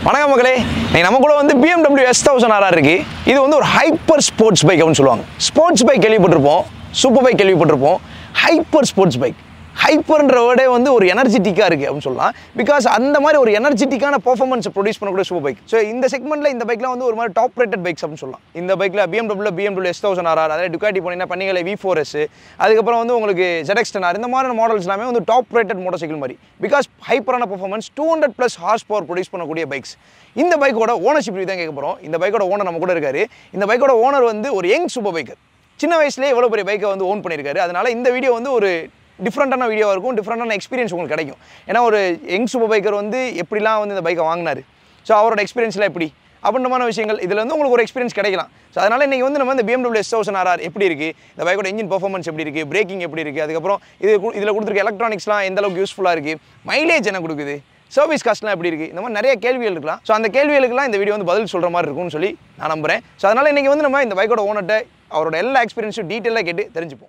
வணக்கம் மக்களே இன்னைக்கு நம்ம கூட வந்து BMW எஸ் தௌசண்ட் ஆர்ஆர் இருக்கு இது வந்து ஒரு ஹைப்பர் ஸ்போர்ட்ஸ் பைக் அப்படின்னு சொல்லுவாங்க ஸ்போர்ட்ஸ் பைக் கேள்விப்பட்டிருப்போம் சூப்பர் பைக் கேள்விப்பட்டிருப்போம் ஹைப்பர் ஸ்போர்ட்ஸ் பைக் ஹைப்பர்ன்ற வேர்டே வந்து ஒரு எனர்ஜெட்டிக்காக இருக்குது அப்படின்னு சொல்லலாம் பிகாஸ் அந்த மாதிரி ஒரு எனர்ஜெட்டிக்கான பர்ஃபார்மன்ஸ் ப்ரொடியூஸ் பண்ணக்கூடிய சூப்பர் பைக் ஸோ இந்த செக்மெண்ட்டில் இந்த பைக்லாம் வந்து ஒரு மாதிரி டாப் ரேட்டட் பைக்ஸ் அப்படின்னு சொல்லலாம் இந்த பைக்கில் BMW BMW S thousand RR அதாவது டுக்காட்டி போனீங்கன்னா பண்ணிகளை வி ஃபோர் எஸ் அதுக்கப்புறம் வந்து உங்களுக்கு ZX டென் ஆர் இந்த மாதிரி மாடல்ஸ் எல்லாமே வந்து டாப் ரேட்டட் மோட்டர் சைக்கிள் மாதிரி பிகாஸ் ஹைப்பரான performance two hundred plus horsepower produce பண்ணக்கூடிய பைக்ஸ் இந்த பைக்கோட ஓனர்ஷிப் தான் கேட்க போகிறோம் இந்த பைக்கோட ஓனர் நம்ம கூட இருக்காரு இந்த பைக்கோட ஓனர் வந்து ஒரு யங் சூப்பர் பைக்கர் சின்ன வயசுலேயே எவ்வளோ பெரிய பைக்கை வந்து ஓன் பண்ணியிருக்காரு அதனால இந்த வீடியோ வந்து ஒரு டிஃப்ரெண்ட்டான வீடியோவாக இருக்கும் டிஃப்ரெண்ட்டான எக்ஸ்பீரியன்ஸ் உங்களுக்கு கிடைக்கும் ஏன்னா ஒரு யங் சூப்பர் பைக்கர் வந்து எப்படிலாம் வந்து இந்த பைக்கை வாங்கினாரு ஸோ அவரோட எக்ஸ்பீரியன்ஸ்லாம் எப்படி அப்படின்றமான விஷயங்கள் இதில் வந்து உங்களுக்கு ஒரு எக்ஸ்பீரியன்ஸ் கிடைக்கலாம் ஸோ அதனால் இன்றைக்கி வந்து நம்ம இந்த BMW எஸ் தௌசண்ட் ஆர்ஆர் எப்படி இருக்குது இந்த பைக்கோட இன்ஜின் பர்ஃபார்மன்ஸ் எப்படி இருக்குது பிரேக்கிங் எப்படி இருக்குது அதுக்கப்புறம் இது கு- இதில் கொடுத்துருக்க எலக்ட்ரானிக்ஸ்லாம் எந்த அளவுக்கு யூஸ்ஃபுல்லாக இருக்குது மைலேஜ் என்ன கொடுக்குது சர்வீஸ் காஸ்ட்லாம் எப்படி இருக்குது இந்த மாதிரி நிறைய கேள்விகள் இருக்கலாம் ஸோ அந்த கேள்விகளுக்குலாம் இந்த வீடியோ வந்து பதில் சொல்கிற மாதிரி இருக்கும்னு சொல்லி நான் நம்புறேன் ஸோ அதனால் இன்றைக்கி வந்து நம்ம இந்த பைக்கோட ஓனர்கிட்ட அவரோட எல்லா எக்ஸ்பீரியன்ஸும் டீட்டெயிலாக கேட்டு தெரிஞ்சுப்போம்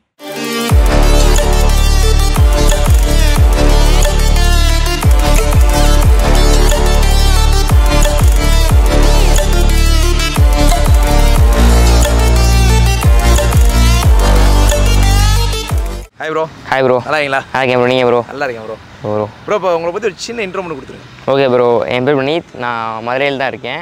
ஹாய் ப்ரோ ஹாய் ப்ரோ நல்லா இருக்கீங்களா நல்லா இருக்கேன் ப்ரோ நீங்கள் ப்ரோ நல்லா இருக்கேன் ப்ரோ ப்ரோ ப்ரோ இப்போ உங்களை பற்றி ஒரு சின்ன இன்ட்ரோ பண்ணி கொடுத்துருங்க ஓகே ப்ரோ என் பேர் வினீத் நான் மதுரையில் தான் இருக்கேன்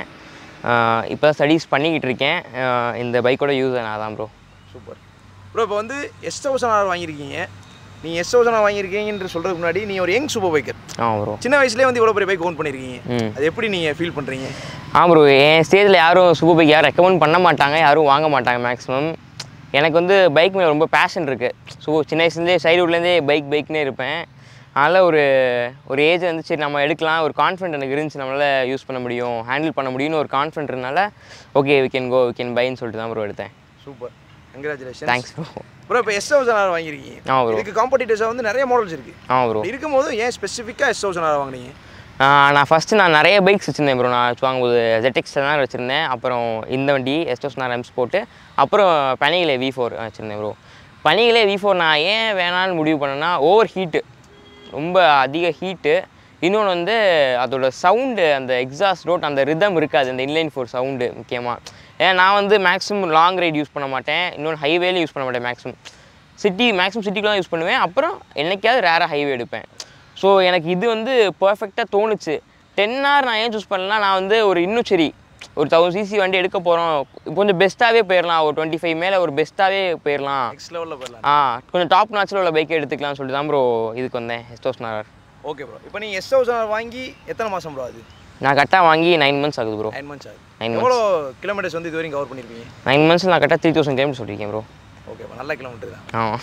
இப்போ தான் ஸ்டடீஸ் பண்ணிக்கிட்டு இருக்கேன் ஆஹ் இந்த பைக்கோட யூஸ் நான் தான் ப்ரோ சூப்பர் ப்ரோ இப்போ வந்து எஸ் தௌசண்ட் ஆர் வாங்கியிருக்கீங்க நீங்கள் எஸ் தௌசண்ட் ஆர் வாங்கியிருக்கீங்கன்ற சொல்கிறதுக்கு முன்னாடி நீங்கள் ஒரு யங் சூப்பர் பைக்கர் ஆ ப்ரோ சின்ன வயசுலேயே வந்து இவ்வளோ பெரிய பைக் ஓன் பண்ணியிருக்கீங்க ம். அது எப்படி நீங்கள் ஃபீல் பண்ணுறீங்க ஆ ப்ரோ என் ஸ்டேஜில் யாரும் சூப்பர் பைக் யாரும் ரெக்கமெண்ட் பண்ண மாட்டாங்க யாரும் வாங்க மாட்டாங்க மேக்ஸிமம் எனக்கு வந்து பைக் மேலே ரொம்ப பேஷன் இருக்குது ஸோ சின்ன வயசுலேருந்தே சைல்டுஹுட்லேருந்தே பைக் பைக்னே இருப்பேன் அதனால் ஒரு ஒரு ஏஜ் வந்து சரி நம்ம எடுக்கலாம் ஒரு கான்ஃபிடென்ட் எனக்கு இருந்துச்சு நம்மளால் யூஸ் பண்ண முடியும் ஹேண்டில் பண்ண முடியும்னு ஒரு கான்ஃபிடென்ட் இருந்தால okay we can go we can பைன்னு சொல்லிட்டு தான் ப்ரோ எடுத்தேன் super congratulation thanks bro bro இப்போ எஸ் தௌசண்ட் ஆர் வாங்கியிருக்கீங்க ஆ bro. இதுக்கு காம்படிட்டர்ஸாக வந்து நிறைய மாடல்ஸ் இருக்குது ஆமாம் ப்ரோ இருக்கும்போது ஏன் ஸ்பெசிஃபிக்காக எஸ் தௌசண்ட் ஆர் வாங்குனீங்க ஆஹ் நான் ஃபஸ்ட்டு நான் நிறைய பைக்ஸ் வச்சுருந்தேன் ப்ரோ நான் வாங்கும்போது ZX தான் வச்சுருந்தேன் அப்புறம் இந்த வண்டி எஸ்டோஸ் நான் ரெம்ஸ் போட்டு அப்புறம் பனிகளே வி ஃபோர் வச்சுருந்தேன் ப்ரோ பனிகளே வி ஃபோர் நான் ஏன் வேணான்னு முடிவு பண்ணேன்னா ஓவர் ஹீட்டு ரொம்ப அதிக ஹீட்டு இன்னொன்று வந்து அதோட சவுண்டு அந்த எக்ஸாஸ்ட் ரோட் அந்த ரிதம் இருக்காது அந்த இன்லைன் ஃபோர் சவுண்டு முக்கியமாக ஏன் நான் வந்து மேக்ஸிமம் லாங் ரைட் யூஸ் பண்ண மாட்டேன் இன்னொன்று ஹைவேல யூஸ் பண்ண மாட்டேன் மேக்ஸிமம் சிட்டி மேக்ஸிமம் சிட்டிக்குலாம் யூஸ் பண்ணுவேன் அப்புறம் என்னைக்காவது ரேராக ஹைவே எடுப்பேன் ஸோ எனக்கு இது வந்து பர்ஃபெக்டாக தோணுச்சு டென் ஹவர் நான் ஏன் சூஸ் பண்ணலாம் நான் வந்து ஒரு இன்னும் சரி ஒரு தௌசண்ட் சிசி வண்டி எடுக்க போகிறோம் கொஞ்சம் பெஸ்ட்டாகவே போயிடலாம் ஒரு டுவெண்ட்டி ஃபைவ் மேலே ஒரு பெஸ்ட்டாகவே போயிடலாம் நெக்ஸ்ட் லெவலில் போயிடலாம் ஆ கொஞ்சம் டாப் நாச்சில் உள்ள பைக்கை எடுத்துக்கலாம்னு சொல்லிட்டு தான் ப்ரோ இதுக்கு வந்தேன் எஸ்டோஸ் நார் ஓகே ப்ரோ இப்போ நீங்கள் எஸ் தௌசண்ட் ஆர் வாங்கி எத்தனை மாதம் ப்ரோ அது நான் கரெக்டாக வாங்கி நைன் மந்த்ஸ் ஆகுது ப்ரோ நைன் மந்த்ஸ் ஆகுது Nine எவ்வளோ கிலோமீட்டர்ஸ் வந்து இது வரைக்கும் கவர் பண்ணியிருப்பீங்க நைன் மந்த்ஸில் நான் கரெக்டாக த்ரீ தௌசண்ட் கிலோமீட்டர் சொல்லியிருக்கேன் ப்ரோ ஓகே நல்ல கிலோமீட்டர் தான் ஆமாம்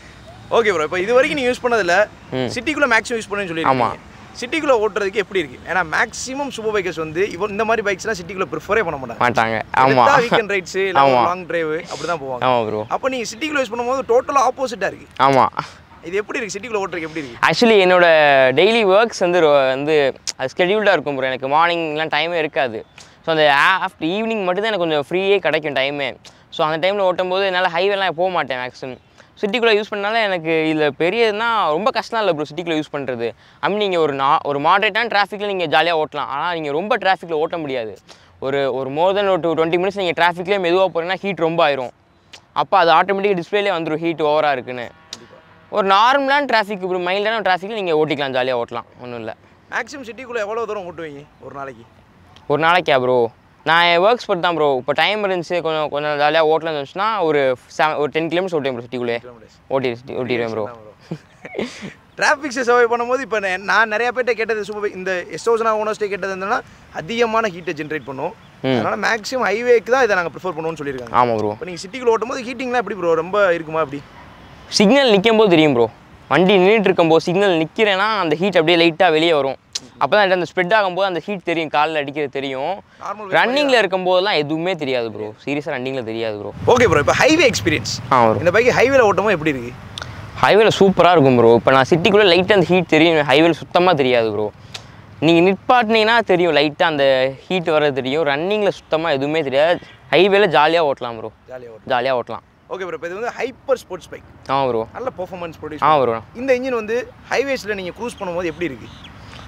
ஓகே ப்ரோ இப்போ இது வரைக்கும் நீ யூஸ் பண்ணதில்ல ம். சிட்டிக்குள்ளே மேக்ஸிமம் யூஸ் பண்ணுன்னு சொல்லி ஆமா. சிட்டிக்குள்ளே ஓட்டுறதுக்கு எப்படி இருக்கு ஏன்னா மேக்ஸிமம் சூப்பர் பைக்கர்ஸ் வந்து இப்போ இந்த மாதிரி பைக்ஸ்லாம் சிட்டிக்குள்ளே ப்ரிஃபரே பண்ண மாட்டாங்க மாட்டாங்க ஆமாம் வீக்கெண்ட் ரைட்ஸ் இல்லை ஆமா. லாங் டிரைவ் அப்படி தான் போவாங்க ஆமாம் ப்ரோ அப்போ நீங்கள் சிட்டிக்குள்ளே யூஸ் பண்ணும்போது டோட்டலாக ஆப்போசிட்டாக இருக்கு ஆமாம் இது எப்படி இருக்கு சிட்டிக்குள்ளே ஓட்டுறதுக்கு எப்படி இருக்கு ஆக்சுவலி என்னோட டெய்லி ஒர்க்ஸ் வந்து ரொ- வந்து அது ஸ்கெடியூல்டாக இருக்கும் ப்ரோ எனக்கு மார்னிங்லாம் டைமே இருக்காது ஸோ அந்த ஆஃப்டர் ஈவினிங் மட்டும் தான் எனக்கு கொஞ்சம் ஃப்ரீயே கிடைக்கும் டைமே ஸோ அந்த டைமில் ஓட்டும்போது என்னால் ஹைவேலாம் போக மாட்டேன் மேக்ஸிமம் சிட்டிக்குள்ளே யூஸ் பண்ணனால எனக்கு இதில் பெரியதுன்னா ரொம்ப கஷ்டம் இல்லை ப்ரோ சிட்டிக்குள்ளே யூஸ் பண்ணுறது ஐ மீன் நீங்கள் ஒரு நா ஒரு மாடரேட்டான டிராஃபிக்கில் நீங்கள் ஜாலியாக ஓட்டலாம் ஆனால் நீங்கள் ரொம்ப டிராஃபிக்கில் ஓட்ட முடியாது ஒரு ஒரு மோர் தென் ஒரு டூ டுவெண்ட்டி மினிட்ஸ் நீங்கள் டிராஃபிக்லேயே மெதுவாக போகிறீங்கன்னா ஹீட் ரொம்ப ஆயிரும் அப்போ அது ஆட்டோமேட்டிக் டிஸ்பிளேலே வந்துடும் ஹீட் ஓவராக இருக்குன்னு ஒரு நார்மலான டிராஃபிக் ஒரு மைல்டான டிராஃபிக்கில் நீங்கள் ஓட்டிக்கலாம் ஜாலியாக ஓட்டலாம் ஒன்றும் இல்லை மேக்ஸிமம் சிட்டிக்குள்ளே எவ்வளோ தூரம் ஓட்டுவீங்க ஒரு நாளைக்கு ஒரு நாளைக்கா ப்ரோ நான் என் ஒர்க்ஸ் பற்றி தான் ப்ரோ இப்போ டைம் இருந்துச்சு கொஞ்சம் கொஞ்சம் ஜாலியாக ஓட்டலாம்னு இருந்துச்சுன்னா ஒரு செவன் ஒரு டென் கிலோமீட்டர்ஸ் ஓட்டுவேன் ப்ரோ சிட்டிக்குள்ளே கிலோமீட்டர்ஸ் ஓட்டி ஓட்டிடுவேன் ப்ரோ டிராஃபிக்ஸை சர்வை பண்ணும்போது இப்போ நான் நிறைய பேர்ட்ட கேட்டது சூப்பர் இந்த எஸ் தௌசண்ட் ஓனர்ஸ்டே கேட்டது என்னன்னா அதிகமான ஹீட்டை ஜென்ரேட் பண்ணும் அதனால மேக்ஸிமம் ஹைவேக்கு தான் இதை நாங்கள் ப்ரிஃபர் பண்ணுவோம்னு சொல்லியிருக்காங்க ஆமாம் ப்ரோ இப்போ நீங்கள் சிட்டிக்குள்ள ஓட்டும் போது ஹீட்டிங்லாம் எப்படி ப்ரோ ரொம்ப இருக்குமா அப்படி சிக்னல் நிற்கும் போது தெரியும் ப்ரோ வண்டி நின்றுட்டு இருக்கும்போது சிக்னல் நிற்கிறேன்னா அந்த ஹீட் அப்படியே லைட்டாக வெளியே வரும் அப்போ தான் அந்த ஸ்ப்ரெட் ஆகும்போது அந்த ஹீட் தெரியும் காலில் அடிக்கிறது தெரியும் நார்மல் ரன்னிங்கில் இருக்கும்போதெல்லாம் எதுவுமே தெரியாது ப்ரோ சீரியஸாக ரன்னிங்கில் தெரியாது ப்ரோ ஓகே ப்ரோ இப்போ ஹைவே எக்ஸ்பீரியன்ஸ் ஆ ப்ரோ இந்த பைக் ஹைவேல ஓட்டும்போது எப்படி இருக்கு ஹைவேல சூப்பராக இருக்கும் ப்ரோ இப்போ நான் சிட்டிக்குள்ளே லைட்டாக அந்த ஹீட் தெரியும் ஹைவேல சுத்தமாக தெரியாது ப்ரோ நீங்கள் நிற்பாட்டினீங்கன்னா தெரியும் லைட்டாக அந்த ஹீட் வர்றது தெரியும் ரன்னிங்கில் சுத்தமாக எதுவுமே தெரியாது ஹைவேல ஜாலியாக ஓட்டலாம் ப்ரோ ஜாலியாக ஓட்டும் ஜாலியாக ஓட்டலாம் ஓகே ப்ரோ இப்போ இது வந்து ஹைப்பர் ஸ்போர்ட்ஸ் பைக் ஆமாம் ப்ரோ நல்ல பெர்ஃபார்மன்ஸ் ப்ரொடியூஸ் ஆ ப்ரோ இந்த இன்ஜின் வந்து ஹைவேஸில் நீங்கள் க்ரூஸ் பண்ணும்போது எப்படி இருக்கு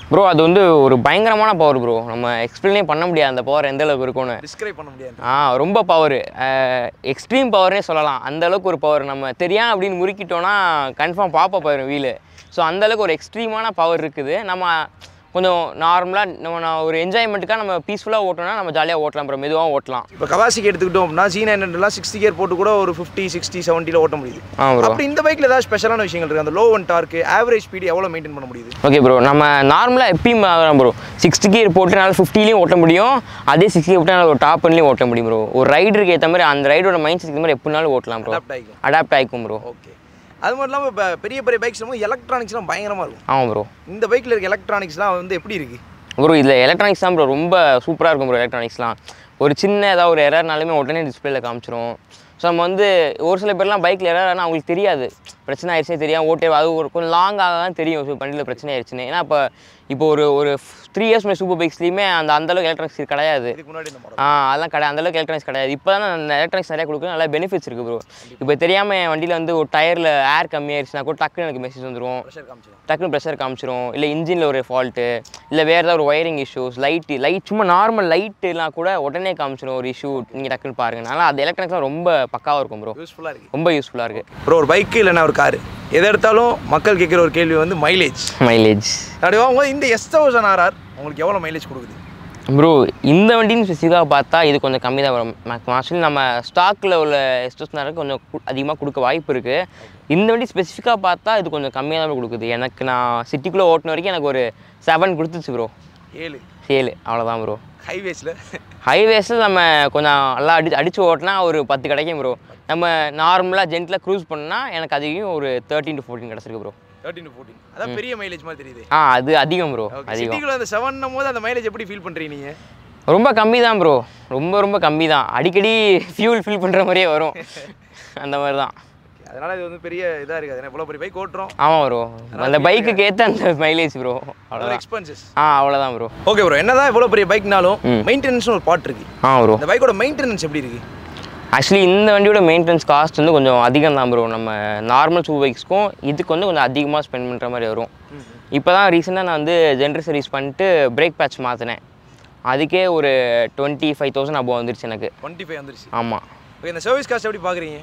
ப்ரோ அது வந்து ஒரு பயங்கரமான பவர் ப்ரோ நம்ம எக்ஸ்பிளைனே பண்ண முடியாது அந்த பவர் எந்த அளவுக்கு இருக்கும்னு டிஸ்கிரைப் பண்ண முடியாது ஆ ரொம்ப பவர் எக்ஸ்ட்ரீம் பவர்னே சொல்லலாம் அந்த அளவுக்கு ஒரு பவர் நம்ம தெரியாம அப்படின்னு முறுக்கிட்டோன்னா கன்ஃபார்ம் பாப்பா போயிடும் வீலு ஸோ அந்த அளவுக்கு ஒரு எக்ஸ்ட்ரீமான பவர் இருக்குது நம்ம கொஞ்சம் நார்மலாக நம்ம நான் ஒரு என்ஜாய்மெண்ட்டுக்காக நம்ம பீஸ்ஃபுல்லாக ஓட்டணும்னா நம்ம ஜாலியாக ஓட்டலாம் அப்புறம் மெதுவாக ஓட்டலாம் இப்போ கவாசிக்கு எடுத்துக்கிட்டோம் அப்படின்னா ஜி நைன்லாம் சிக்ஸ்டி கியர் போட்டு கூட ஒரு ஃபிஃப்டி சிக்ஸ்டி செவன்ட்டியில் ஓட்ட முடியுது ஆ ப்ரோ அப்படி இந்த பைக்கில் ஏதாவது ஸ்பெஷலான விஷயங்கள் இருக்குது அந்த low end torque average speed எவ்வளோ மெயின்டைன் பண்ண முடியுது ஓகே ப்ரோ நம்ம நார்மலாக எப்பயும் ஆகலாம் ப்ரோ சிக்ஸ்டி கியர் போட்டு என்னால் ஃபிஃப்டிலையும் ஓட்ட முடியும் அதே சிக்ஸ்டி போட்டு என்னால் ஒரு டாப் ஒன்லையும் ஓட்ட முடியும் ப்ரோ ஒரு ரைடருக்கு ஏற்ற மாதிரி அந்த ரைடோட மைண்ட் செட் மாதிரி எப்படினாலும் ஓட்டலாம் ப்ரோ அடாப்ட் ஆகிக்கும் அடாப்ட் ஆகிக்கும் ப்ரோ ஓகே அது மட்டும் இல்லாமல் இப்போ பெரிய பெரிய பைக்ஸ் வந்து எலக்ட்ரானிக்ஸ்லாம் பயங்கரமாக இருக்கும் ஆமாம் ப்ரோ இந்த பைக்கில் இருக்க எலக்ட்ரானிக்ஸ்லாம் வந்து எப்படி இருக்குது ப்ரோ இதில் எலக்ட்ரானிக்ஸ் தான் ப்ரோ ரொம்ப சூப்பராக இருக்கும் ப்ரோ எலக்ட்ரானிக்ஸ்லாம் ஒரு சின்ன ஏதாவது ஒரு எரர்னாலுமே உடனே டிஸ்பிளேல காமிச்சிரும் ஸோ நம்ம வந்து ஒரு சில பேர்லாம் பைக்கில் எரர் ஆனால் அவங்களுக்கு தெரியாது பிரச்சனை ஆயிடுச்சே தெரியாம ஓட்டே அது ஒரு கொஞ்சம் லாங் ஆக தான் தெரியும் ஸோ வண்டியில் பிரச்சனை ஆயிடுச்சுன்னு ஏன்னா இப்போ இப்போ ஒரு ஒரு த்ரீ இயர்ஸ் முன்னாடி சூப்பர் பைக்ஸ்லையுமே அந்த அந்த அளவுக்கு எலக்ட்ரானிக்ஸ் கிடையாது இதுக்கு முன்னாடி இந்த மாடல் ஆ அதெல்லாம் கிடையாது அந்தளவுக்கு எலக்ட்ரானிக்ஸ் கிடையாது இப்போ தான் அந்த எலக்ட்ரானிக்ஸ் நிறைய கொடுக்குறது நல்ல பெனிஃபிட்ஸ் இருக்குது ப்ரோ இப்போ தெரியாமல் என் வண்டியில் வந்து ஒரு டயரில் ஏர் கம்மியாயிருச்சுன்னா கூட டக்குன்னு எனக்கு மெசேஜ் வந்துடும் ப்ரெஷர் காமிச்சிடும் டக்குனு ப்ரெஷர் காமிச்சிரும் இல்லை இன்ஜினில் ஒரு ஃபால்ட்டு இல்லை வேறு ஏதாவது ஒரு ஒயரிங் இஷ்யூஸ் லைட்டு லைட் சும்மா நார்மல் லைட்டுலாம் கூட உடனே காமிச்சிரும் ஒரு இஷ்யூ நீங்கள் டக்குன்னு பாருங்க அதனால் அது எலக்ட்ரானிக்ஸ்லாம் ரொம்ப பக்காவாக இருக்கும் ப்ரோ யூஸ்ஃபுல்லாக இருக்குது ரொம்ப யூஸ்ஃபுல்லாக இருக்குது ப்ரோ ஒரு பைக்கு இல்லைன்னா ஒரு காரு எதை எடுத்தாலும் மக்கள் கேட்குற ஒரு கேள்வி வந்து மைலேஜ் மைலேஜ் அப்படி வாங்கும்போது இந்த எஸ் தௌசண்ட் ஆர்ஆர் உங்களுக்கு எவ்வளோ மைலேஜ் கொடுக்குது ப்ரோ இந்த வண்டின்னு ஸ்பெசிஃபிக்காக பார்த்தா இது கொஞ்சம் கம்மி தான் வரும் ஆக்சுவலி நம்ம ஸ்டாக்கில் உள்ள எஸ்டோஸ்னாருக்கு கொஞ்சம் அதிகமாக கொடுக்க வாய்ப்பு இருக்குது இந்த வண்டி ஸ்பெசிஃபிக்காக பார்த்தா இது கொஞ்சம் கம்மியாக தான் கொடுக்குது எனக்கு நான் சிட்டிக்குள்ளே ஓட்டின வரைக்கும் எனக்கு ஒரு செவன் கொடுத்துச்சு ப்ரோ ஏழு ஏழு அவ்வளோதான் ப்ரோ ஹைவேஸில் ஹைவேஸில் நம்ம கொஞ்சம் நல்லா அடி அடித்து ஓட்டினா ஒரு பத்து கிடைக்கும் ப்ரோ நம்ம நார்மலாக ஜென்ட்டில் க்ரூஸ் பண்ணால் எனக்கு அதிகம் ஒரு தேர்ட்டின் டு ஃபோர்டீன் கிடச்சிருக்கு ப்ரோ தேர்ட்டின் ஃபோர்டீன் அதான் பெரிய மைலேஜ் மாதிரி தெரியுது ஆ அது அதிகம் ப்ரோ ஓகே அதிகம் சிட்டிக்குள்ள அந்த செவன்னும் போது அந்த மைலேஜ் எப்படி ஃபீல் பண்ணுறீங்க நீங்கள் ரொம்ப கம்மி தான் ப்ரோ ரொம்ப ரொம்ப கம்மி தான் அடிக்கடி ஃபியூல் ஃபில் பண்ணுற மாதிரியே வரும் அந்த மாதிரி தான் அதனால இது வந்து பெரிய இதாக இருக்காது ஏன்னா இவ்வளோ பெரிய பைக் ஓட்டுறோம் ஆமாம் ப்ரோ அந்த பைக்குக்கு ஏற்ற அந்த மைலேஜ் ப்ரோ ஒரு அவ்வளோதான் எக்ஸ்பென்சஸ் ஆ அவ்வளோதான் ப்ரோ ஓகே ப்ரோ என்னதான் இவ்வளோ பெரிய பைக்னாலும் ம். மெயின்டெனன்ஸ்னு ஒரு பார்ட் இருக்கு ஆ ப்ரோ இந்த பைக்கோட மெயின்டெனன்ஸ் எப்படி இருக்கு ஆக்சுவலி இந்த வண்டியோட மெயின்டெனன்ஸ் காஸ்ட் வந்து கொஞ்சம் அதிகம் தான் ப்ரோ நம்ம நார்மல் சூ பைக்ஸ்க்கும் இதுக்கு வந்து கொஞ்சம் அதிகமாக ஸ்பெண்ட் பண்ணுற மாதிரி வரும் இப்போ தான் ரீசெண்டாக நான் வந்து ஜென்ரல் சர்வீஸ் பண்ணிட்டு பிரேக் பேட்ச் மாற்றினேன் அதுக்கே ஒரு டுவெண்ட்டி ஃபைவ் தௌசண்ட் அபோவ் வந்துருச்சு எனக்கு டுவெண்ட்டி ஃபைவ் வந்துருச்சு ஆமாம் ஓகே இந்த சர்வீஸ் காஸ்ட் எப்படி பார்க்குறீங்க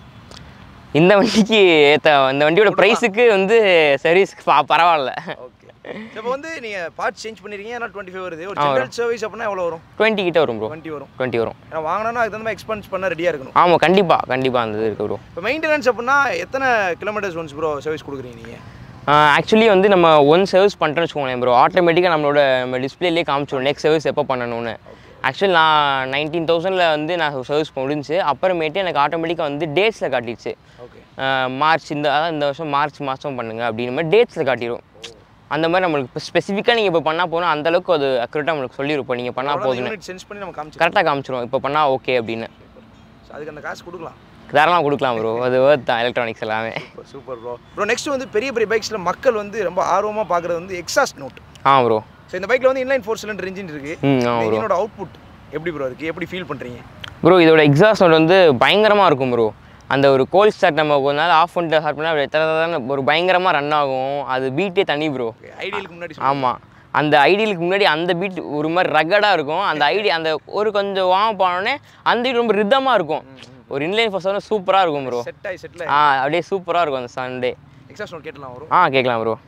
இந்த வண்டிக்கு ஏற்ற இந்த வண்டியோட ப்ரைஸுக்கு வந்து சர்வீஸ்க்கு பா பரவாயில்ல ஓகே இப்போ வந்து நீங்கள் பார்ட் சேஞ்ச் பண்ணிருக்கீங்க ஏன்னா டுவெண்ட்டி ஃபைவ் வருது ஒரு ஆ, ஜென்ரல் சர்வீஸ் அப்படின்னா எவ்வளோ வரும் டுவெண்ட்டி கிட்ட வரும் ப்ரோ டுவெண்ட்டி வரும் டுவெண்ட்டி வரும் ஏன்னா வாங்கினோன்னா அதுக்கு தகுந்த மாதிரி எக்ஸ்பென்ஸ் பண்ண ரெடியாக இருக்கணும் ஆமாம் கண்டிப்பாக கண்டிப்பாக அந்த இது இருக்கு ப்ரோ இப்போ மெயின்டெனன்ஸ் அப்படின்னா எத்தனை கிலோமீட்டர்ஸ் ஒன்ஸ் ப்ரோ சர்வீஸ் கொடுக்குறீங்க நீங்கள் ஆக்சுவலி வந்து நம்ம ஒன் சர்வீஸ் பண்ணிட்டோன்னு வச்சுக்கோங்களேன் ப்ரோ ஆட்டோமேட்டிக்காக நம்மளோட நம்ம டிஸ்பிளேலேயே காமிச்சிடும் நெக்ஸ்ட் சர்வீஸ் எப்போ பண்ணணும்னு ஆக்சுவலி நான் நைன்டீன் தௌசண்டில் வந்து நான் சர்வீஸ் முடிஞ்சு அப்புறமேட்டு எனக்கு ஆட்டோமேட்டிக்காக வந்து டேட்ஸில் காட்டிடுச்சு ஓகே ஆஹ் மார்ச் இந்த அதான் இந்த வருஷம் மார்ச் மாதம் பண்ணுங்க அப்படின்னு மாதிரி டேட்ஸில் காட்டிடும் அந்த மாதிரி நம்மளுக்கு இப்போ ஸ்பெசிஃபிக்காக நீங்கள் இப்போ பண்ணால் போனால் அந்த அளவுக்கு அது அக்யூரேட்டாக நம்மளுக்கு சொல்லிடும் இப்போ நீங்கள் பண்ணால் போதுன்னு யூனிட் சென்ஸ் பண்ணி நம்ம காமிச்சிக்கலாம் கரெக்டாக காமிச்சிரும் இப்போ பண்ணால் ஓகே அப்படின்னு அதுக்கு அந்த காசு கொடுக்கலாம் தாராளமாக கொடுக்கலாம் ப்ரோ அது worth தான் எலக்ட்ரானிக்ஸ் எல்லாமே super super bro bro next வந்து பெரிய பெரிய பைக்ஸில் மக்கள் வந்து ரொம்ப ஆர்வமாக பார்க்குறது வந்து எக்ஸாஸ்ட் நோட் ஆ ப்ரோ ஸோ இந்த பைக்கில் வந்து இன்லைன் ஃபோர் சிலிண்டர் இன்ஜின் இருக்கு ம் ஆ ப்ரோ இன்ஜினோட அவுட்புட் எப்படி ப்ரோ இருக்கு எப்படி ஃபீல் பண்ணுறீங்க ப்ரோ இதோட எக்ஸாஸ்ட் நோட் வந்து பயங்கரமாக இருக்கும் ப்ரோ அந்த ஒரு கோல் ஸ்டார்ட் நம்ம கொஞ்ச நாள் ஆஃப் பண்ணிட்டு ஸ்டார்ட் பண்ணால் அப்படி எத்தனை தடவை ஒரு பயங்கரமாக ரன் ஆகும் அது பீட்டே தனி ப்ரோ ஐடியலுக்கு முன்னாடி ஆமாம் அந்த ஐடியலுக்கு முன்னாடி அந்த பீட் ஒரு மாதிரி ரகடாக இருக்கும் அந்த ஐடி அந்த ஒரு கொஞ்சம் வார்ம் போனோடனே அந்த beat ரொம்ப ரிதமாக இருக்கும் ஒரு இன்லைன் ஃபர்ஸ்ட் சூப்பராக இருக்கும் ப்ரோ செட் ஆகி செட்டில் ஆ அப்படியே சூப்பராக இருக்கும் அந்த சண்டே எக்ஸாஸ்ட் நோட் கேட்டலாம் வரும் ஆ கேட்கலாம் ப்ரோ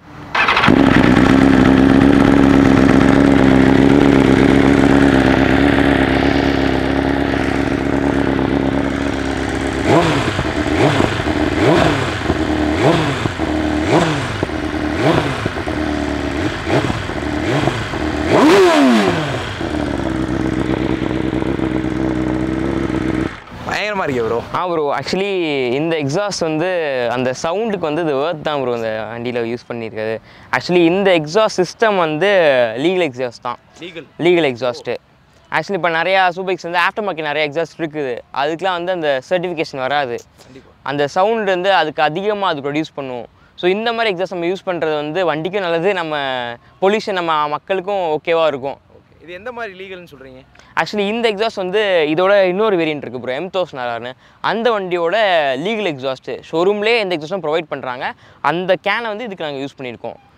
பயங்கரமாக இருக்கே ப்ரோ ஆ ப்ரோ ஆக்சுவலி இந்த எக்ஸாஸ்ட் வந்து அந்த சவுண்டுக்கு வந்து இது வேர்த் தான் ப்ரோ இந்த வண்டியில் யூஸ் பண்ணியிருக்காது ஆக்சுவலி இந்த எக்ஸாஸ்ட் சிஸ்டம் வந்து லீகல் எக்ஸாஸ்ட் தான் லீகல் லீகல் எக்ஸாஸ்ட்டு ஆக்சுவலி இப்போ நிறையா சூபைக்ஸ் வந்து ஆஃப்டர் மார்க்கெட் நிறைய எக்ஸாஸ்ட் இருக்குது அதுக்கெலாம் வந்து அந்த சர்டிஃபிகேஷன் வராது கண்டிப்பாக அந்த சவுண்ட் வந்து அதுக்கு அதிகமாக அது ப்ரொடியூஸ் பண்ணும் ஸோ இந்த மாதிரி எக்ஸாஸ்ட் நம்ம யூஸ் பண்ணுறது வந்து வண்டிக்கும் நல்லது நம்ம பொல்யூஷன் நம்ம மக்களுக்கும் ஓகேவாக இருக்கும் ஓகே இது எந்த மாதிரி லீகல்னு சொல்கிறீங்க ஆக்சுவலி இந்த எக்ஸாஸ்ட் வந்து இதோட இன்னொரு வேரியன்ட் இருக்குது ப்ரோ எம் தௌசண்ட் ஆர்னு அந்த வண்டியோட லீகல் எக்ஸாஸ்ட்டு ஷோரூம்லேயே இந்த எக்ஸாஸ்ட்டும் ப்ரொவைட் பண்ணுறாங்க அந்த கேனை வந்து இதுக்கு நாங்கள் யூஸ் பண்ணியிருக்கோம்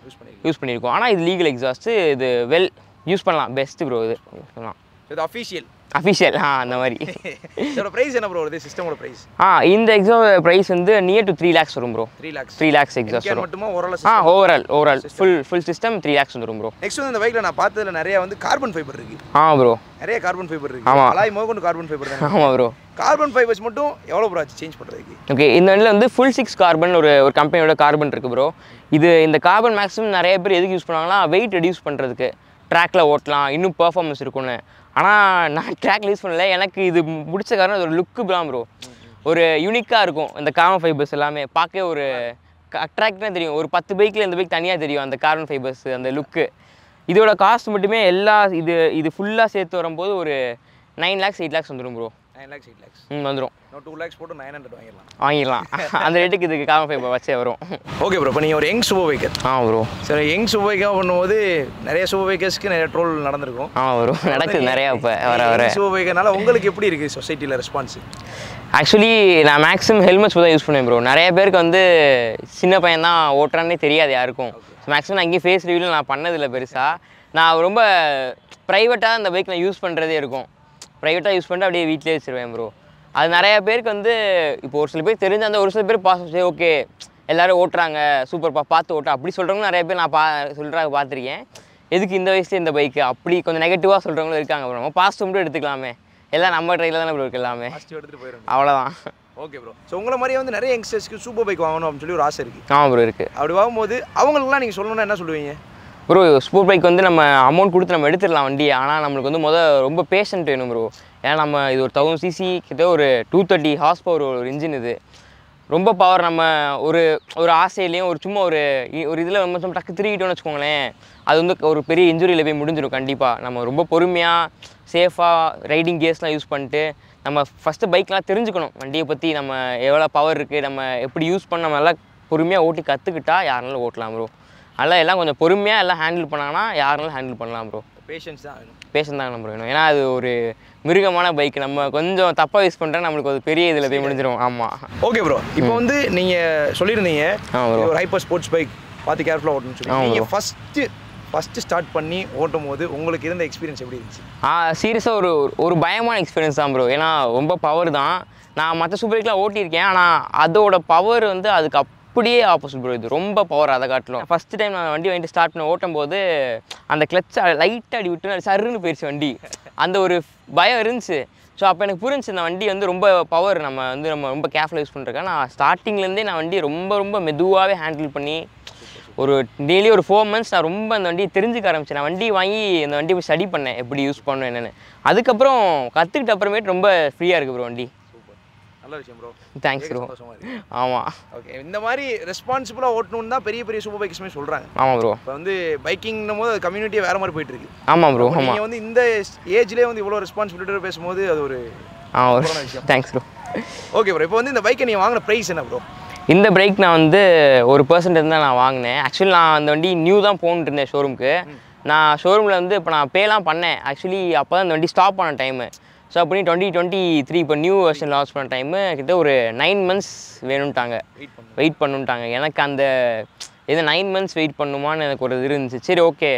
யூஸ் பண்ணிருக்கீங்க யூஸ் பண்ணியிருக்கோம் ஆனால் இது லீகல் எக்ஸாஸ்ட்டு இது வெல் யூஸ் பண்ணலாம் பெஸ்ட்டு ப்ரோ இது யூஸ் பண்ணலாம் இது அஃபிஷியல் அஃபிஷியல் ஆ அந்த மாதிரி இதோட ப்ரைஸ் என்ன ப்ரோ வருது சிஸ்டமோட ப்ரைஸ் ஆ இந்த எக்ஸாம் ப்ரைஸ் வந்து நியர் டு த்ரீ லேக்ஸ் வரும் bro three lakhs three lakhs exhaust வரும் மட்டுமா ஓரளவு ஆ overall overall full full system three lakhs வந்துடும் ப்ரோ நெக்ஸ்ட் வந்து இந்த பைக்ல நான் பார்த்ததுல நிறைய வந்து கார்பன் ஃபைபர் இருக்கு ஆ ப்ரோ நிறைய கார்பன் ஃபைபர் இருக்கு ஆமா. அலாய் முதற்கொண்டு கார்பன் ஃபைபர் தான் ஆமாம் ப்ரோ கார்பன் ஃபைபர்ஸ் மட்டும் எவ்வளோ ப்ரோ ஆச்சு சேஞ்ச் பண்ணுறதுக்கு ஓகே இந்த வண்டியில் வந்து ஃபுல் சிக்ஸ் கார்பன் ஒரு ஒரு கம்பெனியோட கார்பன் இருக்குது ப்ரோ இது இந்த கார்பன் மேக்ஸிமம் நிறைய பேர் எதுக்கு யூஸ் பண்ணுவாங்கன்னா வெயிட் ரெடியூஸ் பண்ணுறதுக்கு ட்ராக்ல ஓட்டலாம் இன்னும் பெர்ஃபார்மன்ஸ் இருக்கும்னு ஆனால் நான் ட்ராக்ல யூஸ் பண்ணல எனக்கு இது பிடிச்ச காரணம் இது ஒரு லுக்கு தான் ப்ரோ ஒரு யூனிக்காக இருக்கும் இந்த கார்பன் ஃபைபர்ஸ் எல்லாமே பார்க்க ஒரு அட்ராக்டாக தெரியும் ஒரு பத்து பைக்கில் இந்த பைக் தனியாக தெரியும் அந்த கார்பன் ஃபைபர்ஸ் அந்த லுக்கு இதோட காஸ்ட் மட்டுமே எல்லா இது இது ஃபுல்லாக சேர்த்து வரும்போது ஒரு நைன் லேக்ஸ் எயிட் லேக்ஸ் வந்துடும் bro nine lakhs eight lakhs ம் வந்துடும் இன்னும் டூ லேக்ஸ் போட்டு நைன் ஹண்ட்ரட் வாங்கிடலாம் வாங்கிடலாம் அந்த ரேட்டுக்கு இதுக்கு கார்பன் ஃபைபர் வச்சே வரும் ஓகே ப்ரோ இப்போ நீங்கள் ஒரு யங் சூப்பர் பைக்கர் ஆ ப்ரோ சரி யங் சூப்பர் பைக்காக பண்ணும்போது நிறைய சூப்பர் பைக்கர்ஸ்க்கு நிறைய ட்ரோல் நடந்திருக்கும் ஆ ப்ரோ நடக்குது நிறையா இப்போ வர வர சூப்பர் பைக்கர்னால உங்களுக்கு எப்படி இருக்குது சொசைட்டியில் ரெஸ்பான்ஸ் ஆக்சுவலி நான் மேக்ஸிமம் ஹெல்மெட்ஸ் தான் யூஸ் பண்ணுவேன் ப்ரோ நிறைய பேருக்கு வந்து சின்ன பையன் தான் ஓட்டுறான்னே தெரியாது யாருக்கும் மேக்ஸிமம் நான் இங்கேயும் ஃபேஸ் ரிவியூவில் நான் பண்ணதில்லை பெருசாக நான் ரொம்ப ப்ரைவேட்டாக அந்த பைக் நான் யூஸ் பண்ணுறதே இருக்கும் ப்ரைவேட்டாக யூஸ் பண்ணிட்டு அப்படியே வீட்டிலே வச்சிருவேன் ப்ரோ அது நிறைய பேருக்கு வந்து இப்போ ஒரு சில பேர் தெரிஞ்ச அந்த ஒரு சில பேர் பாஸ் சரி ஓகே எல்லாரும் ஓட்டுறாங்க சூப்பர்ப்பா பார்த்து ஓட்ட அப்படி சொல்கிறவங்க நிறைய பேர் நான் பா சொல்கிறாங்க பார்த்துருக்கேன் எதுக்கு இந்த வயசுல இந்த பைக்கு அப்படி கொஞ்சம் நெகட்டிவாக சொல்கிறவங்களும் இருக்காங்க ப்ரோ நம்ம பாசிட்டிவ் மட்டும் எடுத்துக்கலாமே எல்லாம் நம்ம ட்ரையில் தானே ப்ரோ இருக்கு எல்லாமே ஃபஸ்ட்டு எடுத்துகிட்டு போயிடும் அவ்வளோதான் ஓகே ப்ரோ ஸோ உங்களை மாதிரியே வந்து நிறைய யங்ஸ்டர்ஸ்க்கு சூப்பர் பைக் வாங்கணும் அப்படின்னு சொல்லி ஒரு ஆசை இருக்குது ஆமாம் ப்ரோ இருக்குது அப்படி வாங்கும்போது அவங்களுக்குலாம் நீங்கள் சொல்லணும்னா என்ன சொல்லுவீங்க ப்ரோ ஸ்போர்ட் பைக் வந்து நம்ம அமௌண்ட் கொடுத்து நம்ம எடுத்துடலாம் வண்டியை ஆனால் நம்மளுக்கு வந்து முத ரொம்ப பேஷண்ட் வேணும் ப்ரோ ஏன்னா நம்ம இது ஒரு தௌசண்ட் சிசி கிட்ட ஒரு டூ தேர்ட்டி ஹார்ஸ் பவர் ஒரு இன்ஜின் இது ரொம்ப பவர் நம்ம ஒரு ஒரு ஆசையிலையும் ஒரு சும்மா ஒரு இ- ஒரு இதில் நம்ம சும்மா டக்கு திருக்கிட்டோம்னு வச்சுக்கோங்களேன் அது வந்து ஒரு பெரிய இன்ஜுரியில் போய் முடிஞ்சிடும் கண்டிப்பாக நம்ம ரொம்ப பொறுமையாக சேஃபாக ரைடிங் கேர்ஸ்லாம் யூஸ் பண்ணிட்டு நம்ம ஃபஸ்ட்டு பைக்லாம் தெரிஞ்சுக்கணும் வண்டியை பற்றி நம்ம எவ்வளோ பவர் இருக்குது நம்ம எப்படி யூஸ் பண்ண நம்ம எல்லாம் பொறுமையாக ஓட்டி கற்றுக்கிட்டா யாருனாலும் ஓட்டலாம் ப்ரோ அதெல்லாம் எல்லாம் கொஞ்சம் பொறுமையாக எல்லாம் ஹேண்டில் பண்ணாங்கன்னா யாருனாலும் ஹேண்டில் பண்ணலாம் ப்ரோ பேஷன்ஸ் தான் வேணும் பேஷன் தான் நம்ம வேணும் ஏன்னா அது ஒரு மிருகமான பைக் நம்ம கொஞ்சம் தப்பாக யூஸ் பண்ணுறா நம்மளுக்கு ஒரு பெரிய இதில் போய் முடிஞ்சிடும் ஆமாம் ஓகே ப்ரோ இப்போ வந்து நீங்கள் சொல்லியிருந்தீங்க ஆ bro. இது ஒரு ஹைப்பர் ஸ்போர்ட்ஸ் பைக் பார்த்து கேர்ஃபுல்லாக ஓட்டணும்னு சொல்லி ஆ bro. நீங்கள் ஃபஸ்ட்டு ஃபஸ்ட்டு ஸ்டார்ட் பண்ணி ஓட்டும் போது உங்களுக்கு இருந்த எக்ஸ்பீரியன்ஸ் எப்படி இருந்துச்சு ஆ சீரியஸாக ஒரு ஒரு பயமான எக்ஸ்பீரியன்ஸ் தான் ப்ரோ ஏன்னா ரொம்ப பவர் தான் நான் மற்ற சூப்பர் பைக்லாம் ஓட்டியிருக்கேன் ஆனால் அதோட பவர் வந்து அதுக்கு அப்படியே ஆப்போசிட் ப்ரோ இது ரொம்ப பவர் அதை காட்டிலும் ஃபஸ்ட்டு டைம் நான் வண்டி வாங்கிட்டு ஸ்டார்ட் பண்ண ஓட்டும் போது அந்த கிளச்சை லைட்டாக அடி விட்டு அது சருன்னு போயிடுச்சு வண்டி அந்த ஒரு பயம் இருந்துச்சு ஸோ அப்போ எனக்கு புரிஞ்சுச்சு இந்த வண்டி வந்து ரொம்ப பவர் நம்ம வந்து நம்ம ரொம்ப கேர்ஃபுல்லாக யூஸ் பண்ணிருக்கேன் நான் ஸ்டார்டிங்லேருந்தே நான் வண்டி ரொம்ப ரொம்ப மெதுவாகவே ஹேண்டில் பண்ணி ஒரு டெய்லி ஒரு ஃபோர் மந்த்ஸ் நான் ரொம்ப அந்த வண்டியை தெரிஞ்சுக்க ஆரம்பிச்சேன் நான் வண்டி வாங்கி அந்த வண்டியை போய் ஸ்டடி பண்ணேன் எப்படி யூஸ் பண்ணணும் என்னென்னு அதுக்கப்புறம் கற்றுக்கிட்ட அப்புறமேட்டு ரொம்ப ஃப்ரீயாக இருக்குது ப்ரோ வண்டி சூப்பர் நல்ல விஷயம் ப்ரோ தேங்க்ஸ் ப்ரோ சந்தோஷமா இருக்கு ஆமாம் ஓகே இந்த மாதிரி ரெஸ்பான்சிபிளாக ஓட்டணும்னு தான் பெரிய பெரிய சூப்பர் பைக்ஸுமே சொல்கிறாங்க ஆமாம் ப்ரோ இப்போ வந்து பைக்கிங்னும் போது கம்யூனிட்டியே வேறு மாதிரி போயிட்டு இருக்கு ஆமாம் ப்ரோ ஆமாம் நீங்கள் வந்து இந்த ஏஜ்லேயே வந்து இவ்வளோ ரெஸ்பான்சிபிலிட்டி பேசும்போது அது ஒரு ஆ ஒரு சூப்பரான விஷயம். தேங்க்ஸ் ப்ரோ ஓகே ப்ரோ இப்போ வந்து இந்த பைக்கை நீங்கள் வாங்கின ப்ரைஸ் என்ன ப்ரோ இந்த பிரேக் நான் வந்து ஒரு பர்சன்ட் தான் நான் வாங்கினேன் ஆக்சுவலி நான் அந்த வண்டி நியூ தான் போகணுட்டு இருந்தேன் ஷோரூமுக்கு நான் ஷோரூமில் வந்து இப்போ நான் பேலாம் பண்ணேன் ஆக்சுவலி அப்போ தான் இந்த வண்டி ஸ்டாப் பண்ண டைமு ஸோ அப்படி டுவெண்ட்டி டுவெண்ட்டி த்ரீ இப்போ நியூ வெர்ஷன் லான்ச் பண்ண டைமு கிட்ட ஒரு நைன் மந்த்ஸ் வேணும்ட்டாங்க வெயிட் பண்ணு வெயிட் பண்ணுன்ட்டாங்க எனக்கு அந்த இது நைன் மந்த்ஸ் வெயிட் பண்ணுமான்னு எனக்கு ஒரு இது இருந்துச்சு சரி ஓகே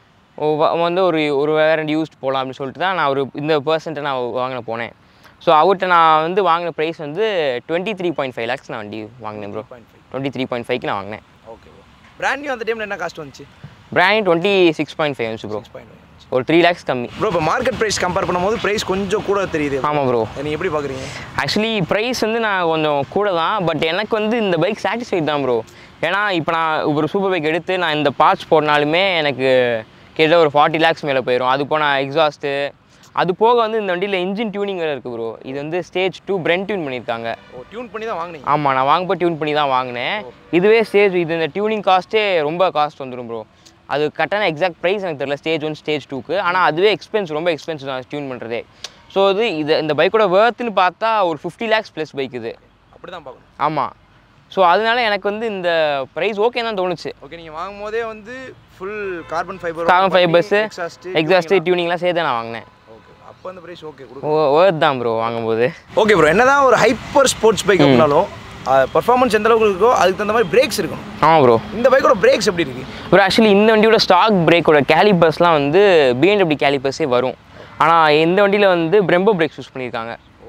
வந்து ஒரு ஒரு வேறு யூஸ்ட் போகலாம் அப்படின்னு சொல்லிட்டு தான் நான் ஒரு இந்த பர்சன்ட்டை நான் வாங்கின போனேன் ஸோ அவர்கிட்ட நான் வந்து வாங்கின ப்ரைஸ் வந்து twenty three point five lakhs நான் வண்டி வாங்கினேன் bro point five twenty three point ஃபைவ்க்கு நான் வாங்கினேன் ஓகே ப்ரோ பிராண்ட் நியூ அந்த டைமில் என்ன காஸ்ட் வந்துச்சு brand twenty six point five வந்துச்சு ப்ரோ பாயிண்ட் ஒரு த்ரீ லேக்ஸ் கம்மி ப்ரோ இப்போ மார்க்கெட் ப்ரைஸ் கம்பேர் பண்ணும்போது ப்ரைஸ் கொஞ்சம் கூட தெரியுது ஆமாம் ப்ரோ நீங்கள் எப்படி பார்க்குறீங்க ஆக்சுவலி ப்ரைஸ் வந்து நான் கொஞ்சம் கூட தான் பட் எனக்கு வந்து இந்த பைக் சாட்டிஸ்ஃபைட் தான் ப்ரோ ஏன்னா இப்போ நான் ஒரு சூப்பர் பைக் எடுத்து நான் இந்த பார்ட்ஸ் போடனாலுமே எனக்கு கிட்ட ஒரு ஃபார்ட்டி லேக்ஸ் மேலே போயிடும் அது போன எக்ஸாஸ்ட்டு அது போக வந்து இந்த வண்டியில் இன்ஜின் டியூனிங் வேறு இருக்குது ப்ரோ இது வந்து ஸ்டேஜ் டூ பிரெண்ட் டியூன் பண்ணியிருக்காங்க ஓ டியூன் பண்ணி தான் வாங்குனீங்க ஆமாம் நான் வாங்கும்போது டியூன் பண்ணி தான் வாங்கினேன் இதுவே ஸ்டேஜ் இது இந்த டியூனிங் காஸ்ட்டே ரொம்ப காஸ்ட் வந்துடும் ப்ரோ அது கரெக்டான எக்ஸாக்ட் ப்ரைஸ் எனக்கு தெரியல ஸ்டேஜ் ஒன் ஸ்டேஜ் டூக்கு ஆனால் அதுவே எக்ஸ்பென்ஸ் ரொம்ப எக்ஸ்பென்சிவ் தான் டியூன் பண்ணுறதே ஸோ இது இது இந்த பைக்கோட வேர்த்துன்னு பார்த்தா ஒரு ஃபிஃப்டி லேக்ஸ் ப்ளஸ் பைக் இது அப்படி தான் பார்க்கணும் ஆமாம் ஸோ அதனால எனக்கு வந்து இந்த ப்ரைஸ் ஓகே தான் தோணுச்சு ஓகே நீங்கள் வாங்கும் போதே வந்து ஃபுல் கார்பன் ஃபைபர் கார்பன் ஃபைபர்ஸு எக்ஸாஸ்ட் எக்ஸாஸ்ட்டு டியூனிங்லாம் சேர்த்து நான் வாங்கினேன் ஓகே அப்போ அந்த ப்ரைஸ் ஓகே கொடுக்கும் வேர்த் தான் ப்ரோ வாங்கும்போது ஓகே ப்ரோ என்னதான் ஒரு ஹைப்பர் ஸ்போர்ட்ஸ் பைக் அப்படின்னாலும் பர்ஃபார்மன்ஸ் எந்த அளவுக்கு இருக்கோ அதுக்கு தகுந்த மாதிரி பிரேக்ஸ் இருக்கணும் ஆமாம் ப்ரோ இந்த பைக்கோட பிரேக்ஸ் எப்படி இருக்கு ப்ரோ ஆக்சுவலி இந்த வண்டியோட ஸ்டாக் பிரேக்கோட கேலிபர்ஸ்லாம் வந்து பிஎன்டபிள்யூ கேலிபர்ஸே வரும் ஆனால் இந்த வண்டியில் வந்து பிரெம்போ பிரேக்ஸ் யூஸ் பண்ணியிருக்காங்க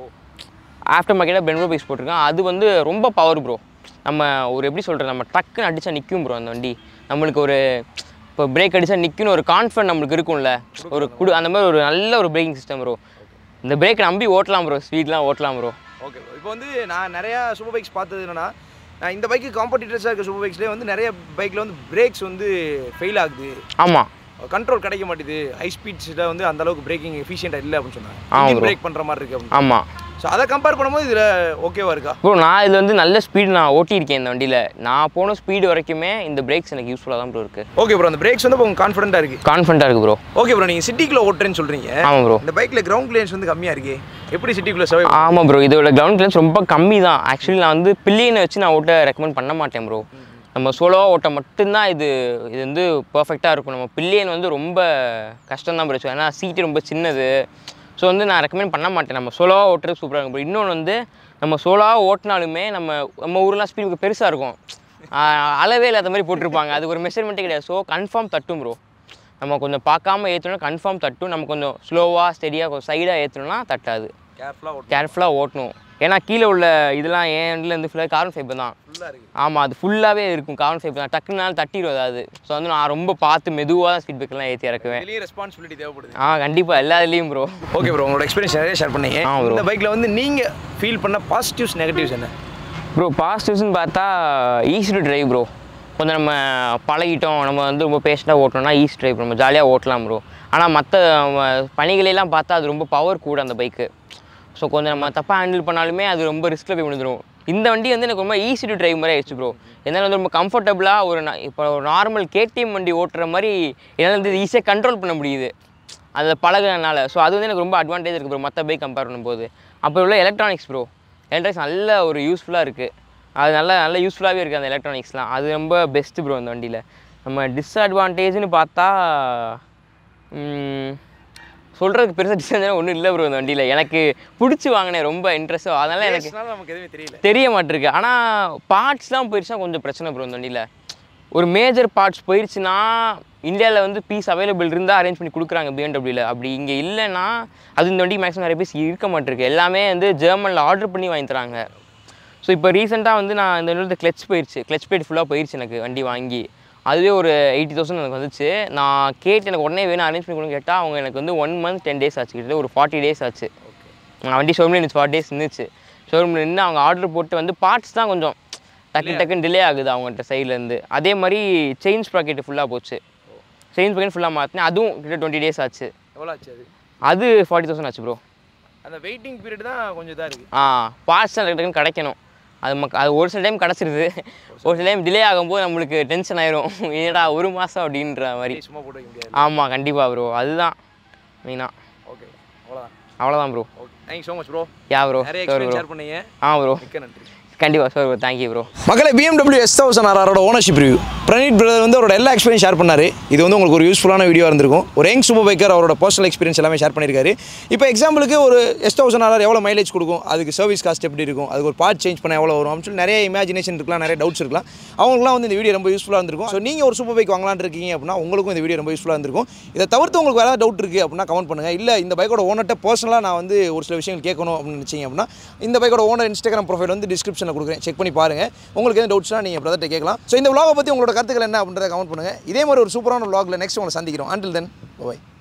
ஆஃப்டர் மார்க்கெட்டாக பிரெம்போ பிரேக்ஸ் போட்டிருக்காங்க அது வந்து ரொம்ப பவர் ப்ரோ நம்ம ஒரு எப்படி சொல்கிறது நம்ம டக்குன்னு அடித்தா நிற்கும் ப்ரோ அந்த வண்டி நம்மளுக்கு ஒரு இப்போ பிரேக் அடித்தா நிற்குன்னு ஒரு கான்ஃபிடன்ட் நம்மளுக்கு இருக்கும்ல ஒரு குடு அந்த மாதிரி ஒரு நல்ல ஒரு பிரேக்கிங் சிஸ்டம் ப்ரோ இந்த பிரேக் நம்பி ஓட்டலாம் ப்ரோ ஸ்பீட்லாம் ஓட்டலாம் ப்ரோ ஓகே இப்போ வந்து நான் நிறையா சூப்பர் பைக்ஸ் பார்த்தது என்னன்னா நான் இந்த பைக்கு காம்படிட்டர்ஸாக இருக்க சூப்பர் பைக்ஸ்லேயே வந்து நிறைய பைக்கில் வந்து பிரேக்ஸ் வந்து ஃபெயில் ஆகுது ஆமாம் கண்ட்ரோல் கிடைக்க மாட்டேது ஹை ஸ்பீட்ஸில் வந்து அந்த அளவுக்கு பிரேக்கிங் எஃபிஷியண்டாக இல்லை அப்படின்னு சொன்னாங்க ஆமா இன்ஜின் bro. பிரேக் பண்ணுற மாதிரி இருக்கு அப்படின்னு ஆமாம் ஸோ அதை கம்பேர் பண்ணும்போது இதில் ஓகேவா இருக்கா ப்ரோ நான் இதில் வந்து நல்ல ஸ்பீடு நான் ஓட்டியிருக்கேன் இந்த வண்டியில் நான் போன ஸ்பீடு வரைக்குமே இந்த பிரேக்ஸ் எனக்கு யூஸ்ஃபுல்லாக தான் ப்ரோ இருக்குது ஓகே ப்ரோ அந்த பிரேக்ஸ் வந்து உங்களுக்கு கான்ஃபிடென்ட்டாக இருக்கு கான்ஃபிடண்ட்டாக இருக்குது ப்ரோ ஓகே ப்ரோ நீங்கள் சிட்டிக்குள்ளே ஓட்டுறேன்னு சொல்கிறீங்க ஆமாம் ப்ரோ இந்த பைக்கில் கிரவுண்ட் கிளியன்ஸ் வந்து கம்மியாக இருக்கு எப்படி சிட்டிக்குள்ளே சர்வை ஆமாம் ப்ரோ இதோட கிரவுண்ட் கிளியன்ஸ் ரொம்ப கம்மி தான் ஆக்சுவலி நான் வந்து பில்லியனை வச்சு நான் ஓட்ட ரெக்கமெண்ட் பண்ண மாட்டேன் ப்ரோ நம்ம சோலோவாக ஓட்ட மட்டும்தான் இது இது வந்து பர்ஃபெக்டாக இருக்கும் நம்ம பில்லியன் வந்து ரொம்ப கஷ்டம் தான் ப்ரோ ஏன்னா சீட்டு ரொம்ப சின்னது ஸோ வந்து நான் ரெக்கமெண்ட் பண்ண மாட்டேன் நம்ம சோலோவாக ஓட்டுறது சூப்பராக இருக்கும் ப்ரோ இன்னொன்று வந்து நம்ம சோலோவாக ஓட்டினாலுமே நம்ம நம்ம ஊர்லாம் ஸ்பீடு பெருசாக இருக்கும் ஆஹ் அளவே இல்லாத மாதிரி போட்டிருப்பாங்க அது ஒரு மெஷர்மெண்ட்டே கிடையாது ஸோ கன்ஃபார்ம் தட்டும் ப்ரோ நம்ம கொஞ்சம் பார்க்காம ஏற்றணும் கன்ஃபார்ம் தட்டும் நம்ம கொஞ்சம் ஸ்லோவாக ஸ்டெடியாக கொஞ்சம் சைடாக ஏற்றணும்னா தட்டாது கேர்ஃபுல்லாக ஓட்டு கேர்ஃபுல்லாக ஓட்டணும் ஏன்னா கீழே உள்ள இதெல்லாம் என் end ல இருந்து ஃபுல்லாக கார்பன் ஃபைபர் தான் ஃபுல்லாக இருக்குது ஆமாம் அது ஃபுல்லாகவே இருக்கும் கார்பன் ஃபைபர் தான் டக்குனாலும் தட்டிடும் அதாவது ஸோ வந்து நான் ரொம்ப பார்த்து மெதுவாக தான் ஸ்பீட் பிரேக்கெலாம் ஏற்றி இறக்குவேன் இதுலேயும் ரெஸ்பான்சிபிலிட்டி தேவைப்படுது ஆ கண்டிப்பாக எல்லா இதுலேயும் ப்ரோ ஓகே ப்ரோ உங்களோட எக்ஸ்பீரியன்ஸ் நிறைய ஷேர் பண்ணீங்க ஆ bro. இந்த பைக்கில் வந்து நீங்கள் ஃபீல் பண்ண பாசிட்டிவ்ஸ் நெகட்டிவ்ஸ் என்ன ப்ரோ பாசிட்டிவ்ஸ்னு பார்த்தா ஈஸி டு டிரைவ் ப்ரோ கொஞ்சம் நம்ம பழகிட்டோம் நம்ம வந்து ரொம்ப பேஷண்ட்டாக ஓட்டணும்னா ஈஸி டிரைவ் நம்ம ஜாலியாக ஓட்டலாம் ப்ரோ ஆனால் மற்ற பணிகளெல்லாம் பார்த்தா அது ரொம்ப பவர் கூட அந்த பைக்கு ஸோ கொஞ்சம் நம்ம தப்பாக ஹேண்டில் பண்ணாலுமே அது ரொம்ப ரிஸ்க்கில் போய் விழுந்துரும் இந்த வண்டி வந்து எனக்கு ரொம்ப ஈஸி டு டிரைவ் மாதிரி ஆயிடுச்சு ப்ரோ என்னால் வந்து ரொம்ப கம்ஃபர்டபுளாக ஒரு நா- இப்போ ஒரு நார்மல் கேடிஎம் வண்டி ஓட்டுற மாதிரி என்னால் வந்து ஈஸியாக கண்ட்ரோல் பண்ண முடியுது அதில் பழகுறதுனால ஸோ அது வந்து எனக்கு ரொம்ப அட்வான்டேஜ் இருக்குது ப்ரோ மற்ற பைக் கம்பேர் பண்ணும்போது அப்புறம் உள்ள எலக்ட்ரானிக்ஸ் ப்ரோ எலக்ட்ரானிக்ஸ் நல்ல ஒரு யூஸ்ஃபுல்லாக இருக்குது அது நல்ல நல்ல யூஸ்ஃபுல்லாகவே இருக்குது அந்த எலக்ட்ரானிக்ஸ்லாம் அது ரொம்ப பெஸ்ட்டு ப்ரோ இந்த வண்டியில் நம்ம டிஸ்அட்வான்டேஜ்னு பார்த்தா சொல்கிறதுக்கு பெருசாக டிஸ்அட்வான்டேஜ் ஒன்றும் இல்லை ப்ரோ இந்த வண்டியில் எனக்கு பிடிச்சி வாங்கினேன் ரொம்ப இன்ட்ரெஸ்ட்டாக அதனால் எனக்கு பேசினாலும் நமக்கு எதுவுமே தெரியல தெரிய மாட்டிருக்கு ஆனால் பார்ட்ஸ்லாம் போயிடுச்சுன்னா கொஞ்சம் பிரச்சனை ப்ரோ இந்த வண்டியில் ஒரு மேஜர் பார்ட்ஸ் போயிடுச்சுன்னா இந்தியாவில் வந்து பீஸ் அவைலபிள் இருந்தால் அரேஞ்ச் பண்ணி கொடுக்குறாங்க பிஎன்டபிள்யூவில் அப்படி இங்கே இல்லைன்னா அது இந்த வண்டி மேக்ஸிமம் நிறைய பீஸ் இருக்க மாட்டிருக்கு எல்லாமே வந்து ஜெர்மனில் ஆர்டர் பண்ணி வாங்கி தராங்க ஸோ இப்போ ரீசெண்டாக வந்து நான் இந்த வந்து கிளச் போயிடுச்சு கிளச் பிளேட் ஃபுல்லாக போயிடுச்சு எனக்கு வண்டி வாங்கி அதுவே ஒரு எயிட்டி தௌசண்ட் எனக்கு வந்துச்சு நான் கேட்டு எனக்கு உடனே வேணும் அரேஞ்ச் பண்ணி கொடுன்னு கேட்டால் அவங்க எனக்கு வந்து ஒன் மந்த் டென் டேஸ் ஆச்சு கிட்டத்தட்ட ஒரு ஃபார்ட்டி டேஸ் ஆச்சு நான் வண்டி ஷோரூமில் இருந்துச்சு ஃபார்ட்டி டேஸ் இருந்துச்சு ஷோரூமில் நின்று அவங்க ஆர்டர் போட்டு வந்து பார்ட்ஸ் தான் கொஞ்சம் டக்கு டக்குன்னு டிலே ஆகுது அவங்கள்ட்ட சைட்லேருந்து அதே மாதிரி செயின் ஸ்ப்ராக்கெட் ஃபுல்லாக போச்சு செயின் ஸ்ப்ராக்கெட் ஃபுல்லாக மாற்றினேன் அதுவும் கிட்ட டுவெண்ட்டி டேஸ் ஆச்சு எவ்வளோ ஆச்சு அது அது ஃபார்ட்டி தௌசண்ட் ஆச்சு ப்ரோ அந்த வெயிட்டிங் பீரியட் தான் கொஞ்சம் இதாக இருக்குது ஆ பார்ட்ஸ் டக்கு டக்குன்னு கிடைக்கணும் அது மக் அது ஒரு சில டைம் கிடச்சிருது ஒரு சில டைம் டிலே ஆகும்போது நம்மளுக்கு டென்ஷன் ஆயிரும் ஏடா ஒரு மாதம் அப்படின்ற மாதிரி சும்மா போட்டு வைக்க முடியாது ஆமாம் கண்டிப்பாக ப்ரோ அதுதான் மெயினாக ஓகே அவ்வளோதான் அவ்வளோதான் bro okay thank you so much bro ya bro நிறைய ஷோர் எக்ஸ்பீரியன்ஸ் ப்ரோ ஷேர் பண்ணீங்க ஆ ப்ரோ மிக்க நன்றி கண்டிப்பாக ஷோர் ப்ரோ தேங்க்யூ ப்ரோ மக்களை BMW எஸ் தௌசண்ட் ஆரோட ஓனர்ஷிப் ரிவ்யூ பிரணீத் பிரதர் வந்து அவரோட எல்லா எக்ஸ்பீரியன்ஸ் ஷேர் பண்ணாரு இது வந்து உங்களுக்கு ஒரு யூஸ்ஃபுல்லான வீடியோ இருந்திருக்கும் ஒரு யங் சூப்பர் பைக்கர் அவரோட பர்சனல் எக்ஸ்பீரியன்ஸ் எல்லாமே ஷேர் பண்ணியிருக்காரு இப்போ எக்ஸாம்பிளுக்கு ஒரு எஸ் தௌசண்ட் ஆர் எவ்வளோ மைலேஜ் கொடுக்கும் அதுக்கு சர்வீஸ் காஸ்ட் எப்படி இருக்கும் அதுக்கு ஒரு பார்ட் சேஞ்ச் பண்ண எவ்வளோ வரும் அப்படின்னு சொல்லி நிறைய இமேஜினேஷன் இருக்கலாம் நிறைய டவுட்ஸ் இருக்கலாம் அவங்களுக்குலாம் வந்து இந்த வீடியோ ரொம்ப யூஸ்ஃபுல்லாக இருந்திருக்கும் ஸோ நீங்கள் ஒரு சூப்பர் பைக் வாங்கலாம்னு இருக்கீங்க அப்படின்னா உங்களுக்கும் இந்த வீடியோ ரொம்ப யூஸ்ஃபுல்லாக இருந்திருக்கும் இதை தவிர்த்து உங்களுக்கு வேறு டவுட் இருக்குது அப்படின்னா கமெண்ட் பண்ணுங்கள் இல்லை இந்த பைக்கோட ஓனர்கிட்ட பர்சனலாக நான் வந்து ஒரு சில விஷயங்கள் கேட்கணும் அப்படின்னு நினச்சிங்க அப்படின்னா இந்த பைக்கோட ஓனர் இன்ஸ்டாகிராம் ப்ரொஃபைல் வந்து டிஸ்கிரிப்ஷனில் கொடுக்குறேன் செக் பண்ணி பாருங்கள் உங்களுக்கு எதுவும் டவுட்ஸ்னால் நீங்கள் பிரதர்கிட்ட கேட்கலாம் ஸோ இந்த vlog-அ பற்றி உங்களோட கருத்துக்கள் என்ன அப்படின்றத கமெண்ட் பண்ணுங்கள் இதே மாதிரி ஒரு சூப்பரான vlog-ல நெக்ஸ்ட் உங்களை சந்திக்கிறோம் until then bye